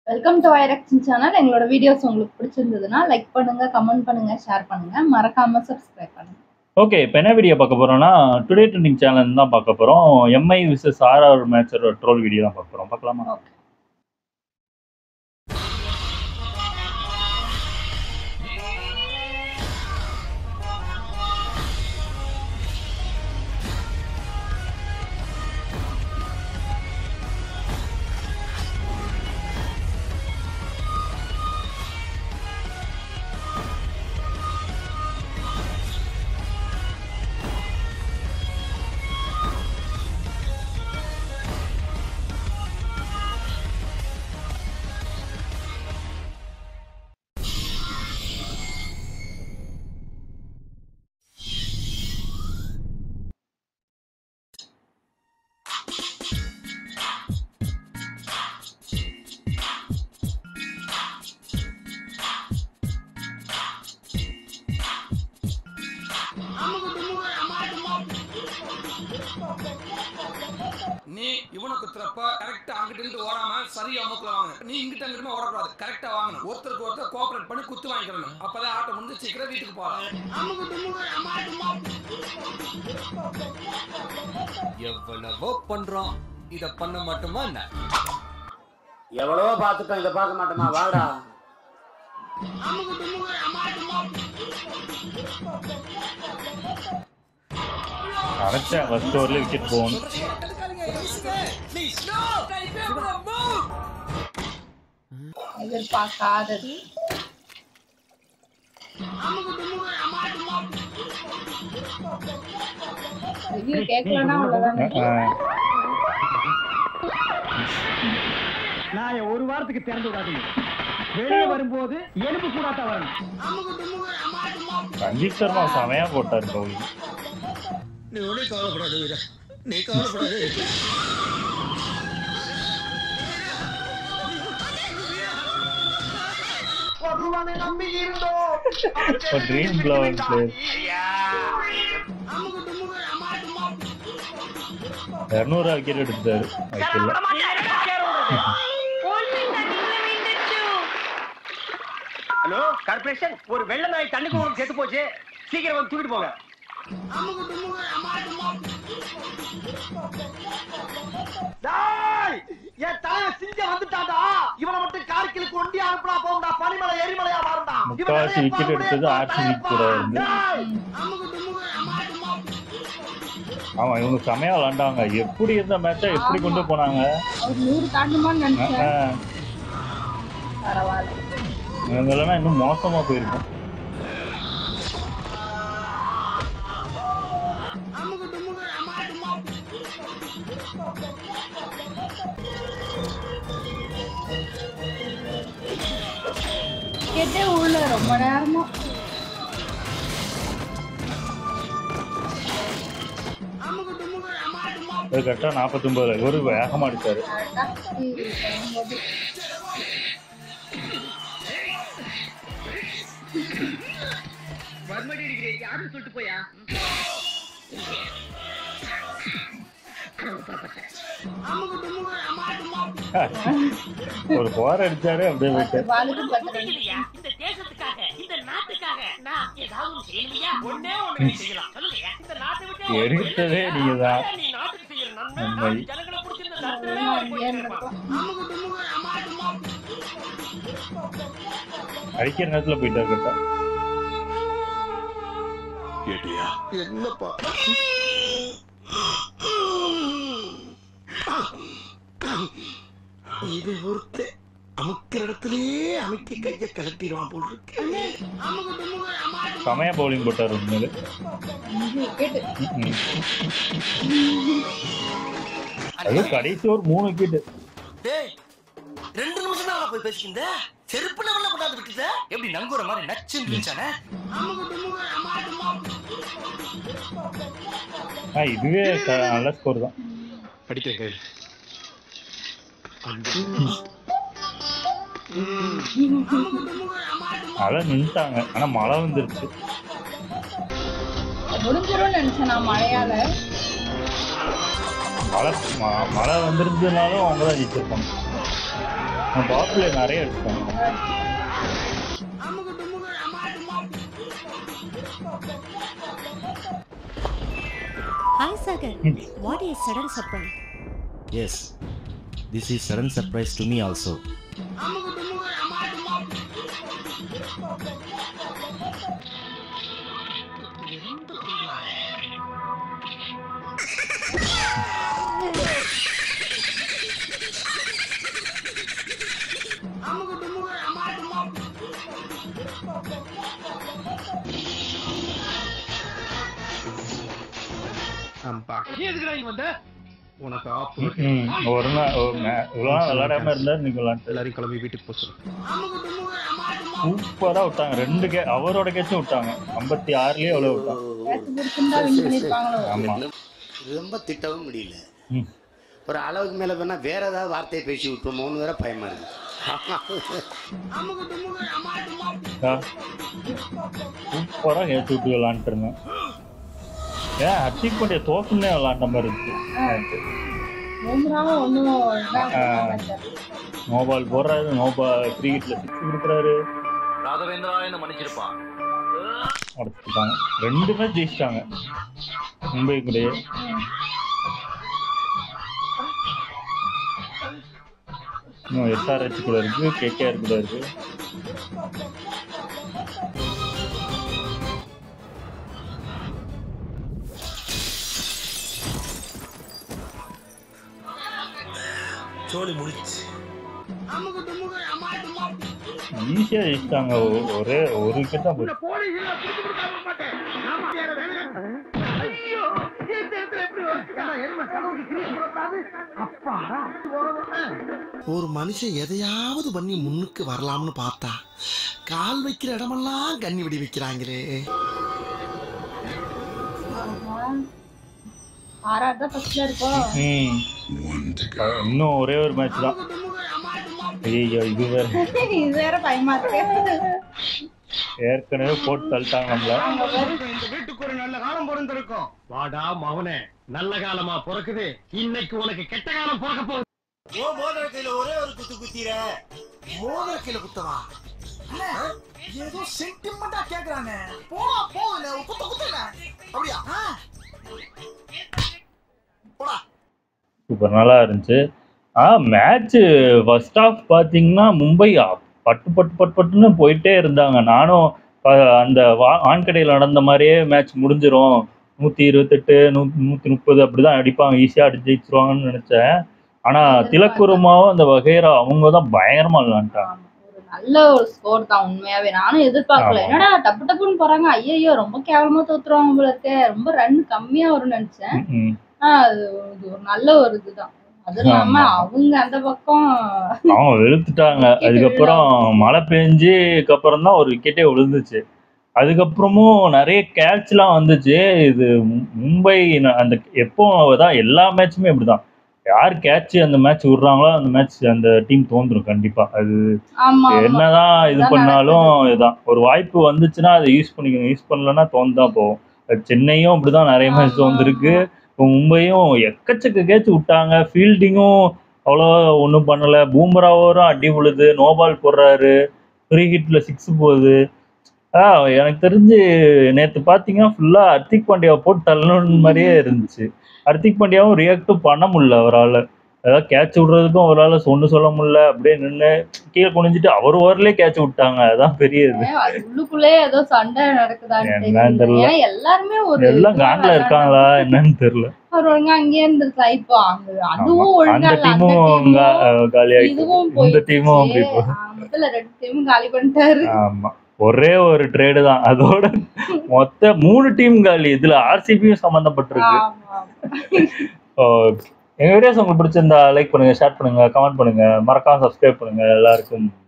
Welcome to ஐரக்ஷன் channel எங்களோட videos உங்களுக்கு பிடிச்சிருந்ததுன்னா லைக் பண்ணுங்க கமெண்ட் பண்ணுங்க ஷேர் பண்ணுங்க மறக்காம சப்ஸ்கிரைப் பண்ணுங்க ஓகே இப்போ என்ன வீடியோ பார்க்க போறோம்னா டுடே ட்ரெண்டிங் சேனல் தான் பார்க்க போறோம் எம்ஐ விசஸ் ஆர்ஆர் மேட்சோட ட்ரோல் வீடியோ தான் பார்க்க போறோம் பார்க்கலாமா ஓகே நீ இவனை குத்துறப்ப கரெக்டா அங்கிட்டு இருந்து ஓடாம சரியா அமுக்கல வாங்க நீ இங்கிட்ட அங்கிட்டு ஓடக்கூடாது கரெக்டா வாங்கணும் ஒருத்தருக்கு ஒருத்தர் கோஆபரேட் பண்ணி குத்து வாங்கிக்கணும் அப்பதான் ஆட்டம் முடிஞ்சு சீக்கிரம் வீட்டுக்கு போகலாம் எவ்வளவோ பண்றோம் இத பண்ண மாட்டோமா என்ன எவ்வளவோ பார்த்துட்டோம் இதை பார்க்க மாட்டோமா வாடா கரெக்டாக ஃபர்ஸ்ட் ஓவரில் விக்கெட் போகணும் எதிர்பார்க்காதது ரிவ்யூ கேட்கலன்னா அவ்வளவுதானே நான் ஒரு வாரத்துக்கு திறந்து விடாதீங்க வெளியே வரும்போது எலும்பு கூடாட்டா வரணும் ரஞ்சித் சர்மா செமையா போட்டார் பவுலிங் நீ ஒன்றும் கவலைப்படாத வீர நீ கவலைப்படாத இப்போ ட்ரீம் பிளவர் பிளேயர் இரநூறு விக்கெட் எடுத்தாரு ஐபிஎல்ல ஹலோ கார்பரேஷன் ஒரு வெள்ள நாய் தண்ணிக்கு உங்களுக்கு செத்து போச்சு சீக்கிரம் வந்து தூக்கிட்டு போங்க டேய், என் தாயன் சிங்க வந்துட்டாடா இவனை மட்டும் கார்கிலுக்கு ஒண்டி அனுப்புனா போகும்டா பனிமலை எரிமலையா மாறும்டா இவன் முக்காவாசி நிறைய wicket எடுத்தது பாம்புடைய ஆர்சிபி கூட இருந்து. டேய், ஆமா இவங்க செமையா விளாண்டாங்க எப்படி இருந்த மேட்சை எப்படி கொண்டு போனாங்க ஒரு நூறு தாண்டுமான்னு நினைச்சேன் பரவாயில்ல இவங்க இல்லைன்னா இன்னும் மோசமா போயிருக்கும் கேட்டே உள்ள ரொம்ப நேரமா அது கரெக்டாக நாற்பத்தொம்பதுல ஒரு வேகமாக அடிச்சாரு டாக்ஸி கிளம்பும்போது ஒரு போர் அடிச்சாரு அப்படியே பத்து போயிட்டு பாலுக்கு பத்து ரன் இந்த தேசத்துக்காக இந்த நாட்டுக்காக நான் ஏதாவது ஒண்ணு செய்யலையா ஒண்ணே ஒண்ணு செய்யலாம் சொல்லுங்க இந்த நாட்டை விட்டு எடுத்ததே நீங்க தான் நீ நாட்டுக்கு செய்யற நன்மை நன்மை. நாட்டு ஜனங்களை பிடிச்சிருந்த நன்மை அதெல்லாம் இங்கேயே நடக்கும். அடிக்கிற நேரத்தில் போயிட்டாரு கரெக்டா என்னப்பா இது ஒருத்த அமுக்கிற இடத்துலயே அமுக்கி கைய கலட்டிடுவான் போல் இருக்கு செமையா பவுலிங் போட்டார் உண்மையில அஞ்சு wicket. அது கடைசி ஒரு மூணு விக்கெட் டேய் ரெண்டு நிமிஷம் தான் போய் பேசிக்கிந்த செருப்பு லெவல்ல கொண்டாந்து விட்டுட்ட எப்படி நங்குற மாதிரி நச்சுன்னு இருந்துச்சானே ஆ இதுவே க- நல்ல ஸ்கோர் தான் படிக்கிறேன் மழை நின்ட்டாங்க ஆனா மழை வந்துருச்சு முடிஞ்சிரும்னு நினைச்சேன் நான் மழையால மழை ம- மழை வந்திருந்ததுனாலும் அவங்க தான் ஜெயிச்சிருப்பாங்க பாப்புல நிறைய எடுத்தாங்க Hi, Sagar. What is sudden surprise? Yes, this is sudden surprise to me also. நீ எதுக்குடா இங்க வந்த உனக்கு ஆப்பு ம், ஒரு நாள் ஒரு மே- இவ்வளவு நாள் விளையாடாம இருந்தா இன்னைக்கு விளையாண்டு எல்லாரையும் கிளம்பி வீட்டுக்கு போக சொல்லு சூப்பரா விட்டாங்க ரெண்டு கே அவரோட கேட்சும் விட்டாங்க ஐம்பத்தி ஆறுலயே அவ்வளவு விட்டாங்க கேட்ச் பிடிச்சிருந்தா வின் பண்ணிருப்பாங்களோ ஆமா ரொம்ப திட்டவும் முடியல ம். ஒரு அளவுக்கு மேல வேணா வேற ஏதாவது வார்த்தையை பேசி விட்டுருமோன்னு வேற பயமா இருக்கு ஆ. சூப்பரா கேட்ச் விட்டு விளாண்டுட்டு இருந்தேன் ஏன் அச்சீவ் பண்ணிய தோக்குன்னே விளாண்ட மாதிரி இருக்கு நேத்து. மூன்றாவும் ஒன்றும் நோ பால் போடுறாரு நோ பால் கிரிக்கெட்ல சிக்ஸ் கொடுக்குறாரு ராகவேந்திரா என்ன மன்னிச்சிருப்பான் அடிச்சுட்டாங்க ரெண்டு மேட்ச் ஜெயிச்சிட்டாங்க மும்பை கூடயே இன்னும் எஸ்ஆர்ஹெச் கூட இருக்கு கேகேஆர் கூட இருக்கு சோழி முடிச்சு ஈஸியா ஜெயிச்சிட்டாங்க ஒ- ஒரே ஒரு விக்கெட் தான் போச்சு போலீஸ் எல்லாம் பிடிச்சு கொடுக்காம மாட்டேன் நாம வேற வேலை ஐயோ இந்த இடத்துல எப்படி வச்சுக்கா என்ன கடவுளுக்கு கிரீஸ் போடக்கூடாது அப்பா ஒரு மனுஷன் எதையாவது பண்ணி முன்னுக்கு வரலாம்னு பார்த்தா கால் வைக்கிற இடமெல்லாம் கண்ணி வெடி வைக்கிறாங்களே ஆறாறு தான் ஃபர்ஸ்ட்ல இருக்கோம் ம் அஹ் இன்னும் ஒரே ஒரு மேட்ச் தான் ஐயோ இது வேற இது வேற பயமா இருக்கு ஏற்கனவே போட்டு தள்ளிட்டாங்க நம்மள அங்க பாரு. இந்த வீட்டுக்கு ஒரு நல்ல காலம் பிறந்திருக்கும் வாடா மவனே நல்ல காலமா பிறக்குது இன்னைக்கு உனக்கு கெட்ட காலம் பிறக்க போகுது ஓ மோதிர கையில ஒரே ஒரு குத்து குத்திர மோதிர கையில குத்தவா அண்ணே, ஏதோ சென்டிமெண்டா கேக்குறாங்க போடா போகல குத்த குத்துல அப்படியா ஆ? போடா சூப்பர் நல்லா இருந்துச்சு ஆ மேட்ச் ஃபர்ஸ்ட் ஹாஃப் பார்த்தீங்கன்னா மும்பை அ- பட்டு பட்டு பட்டு பட்டுன்னு போயிட்டே இருந்தாங்க நானும் ப- அந்த வா- வான்கடையில் நடந்த மாதிரியே மேட்ச் முடிஞ்சிரும் நூற்றி இருபத்தெட்டு நூ நூற்றி முப்பது அப்படி தான் அடிப்பாங்க ஈஸியாக அடிச்சு ஜெயிச்சிருவாங்கன்னு நினச்சேன் ஆனால் திலக்குருமாவும் அந்த வகைரா அவங்க தான் பயங்கரமாக விளாண்டாங்க ஆமா, ஒரு நல்ல ஒரு ஸ்கோர் தான் உண்மையாவே நானும் எதிர்பார்க்கல ஆமா. என்னடா டப்பு டப்புன்னு போறாங்க ஐயோ ரொம்ப கேவலமா தோத்துருவாங்க போல இருக்கே ரொம்ப ரன் கம்மியா வரும்னு நினைச்சேன் ம் ஆனா அது இது ஒரு நல்ல ஒரு இதுதான் அது இல்லாம ஆமா. அவங்க அந்த பக்கம் அவங்க வெளுத்துட்டாங்க அதுக்கப்புறம் மழை பெஞ்சுக்கு அப்புறம் தான் ஒரு விக்கெட்டே விழுந்துச்சு அதுக்கப்புறமும் நிறைய கேட்ச்லாம் வந்துச்சு இது மு- மும்பை ந- அந்த எப்போ தான் எல்லா மேட்சுமே இப்படிதான் யார் கேட்ச் அந்த மேட்ச் விடுறாங்களோ அந்த மேட்ச் அந்த டீம் தோந்துரும் கண்டிப்பா அது ஆமா ஆமா. என்னதான் இது அதான் பண்ணாலும் இதுதான் ஒரு வாய்ப்பு வந்துச்சுன்னா அதை யூஸ் பண்ணிக்கணும் யூஸ் பண்ணலன்னா தோந்து தான் போகும் அது சென்னையும் அப்படிதான் நிறைய மேட்ச் ஆமா, தோந்துருக்கு இப்போ மும்பையும் எக்கச்சக்க கேட்ச் விட்டாங்க ஃபீல்டிங்கும் அவ்வளோ ஒன்றும் பண்ணல பூம்ராவரும் அடி விழுது நோபால் போடுறாரு ஃப்ரீ ஹிட்ல சிக்ஸ் போகுது ஆ எனக்கு தெரிஞ்சு நேற்று பார்த்தீங்கன்னா ஃபுல்லாக ஹர்திக் பாண்டியாவை போட்டு தள்ளணும் மாதிரியே இருந்துச்சு ஹர்திக் பாண்டியாவும் ரியாக்டும் பண்ண முடியல அவரால் ஏதாவது கேட்ச் விடுறதுக்கும் அவரால் ஒன்றும் சொல்ல முடியல அப்படியே நின்று கீழே குனிஞ்சிட்டு அவர் ஓவர்லேயே கேட்ச் விட்டாங்க அதான் பெரிய இது ஏன் அது உள்ளுக்குள்ளே ஏதோ சண்டை நடக்குதான்னு என்னன்னு தெரியல தெரியல. ஏன்னா எல்லாருமே ஒரு எல்லாம் இதுவா காண்டில் விளையாடுறாங்க. இருக்காங்களா என்னன்னு தெரியல அவர் ஒழுங்கா அங்கேயே இருந்திருக்கலாம் இப்போ அங்க அதுவும் ஆமா. ஒழுங்கா அந்த இல்ல அந்த டீமும் டீமும் காலியாயிட்டு இதுவும் இந்த டீமும் அப்படி போயிடுச்சு போ ஆ, மொத்தத்துல ரெண்டு டீமும் காலி பண்ணிட்டாரு ஆமா ஒரே ஒரு ட்ரேடு தான் அதோட மொத்த மூணு டீம் காலி இதுல ஆர்சிபியும் சம்பந்தப்பட்டிருக்கு ஆமா ஓ, எங்க வீடியோஸ் உங்களுக்கு பிடிச்சிருந்தா லைக் பண்ணுங்க ஷேர் பண்ணுங்க கமெண்ட் பண்ணுங்க மறக்காம சப்ஸ்கிரைப் பண்ணுங்க எல்லாருக்கும்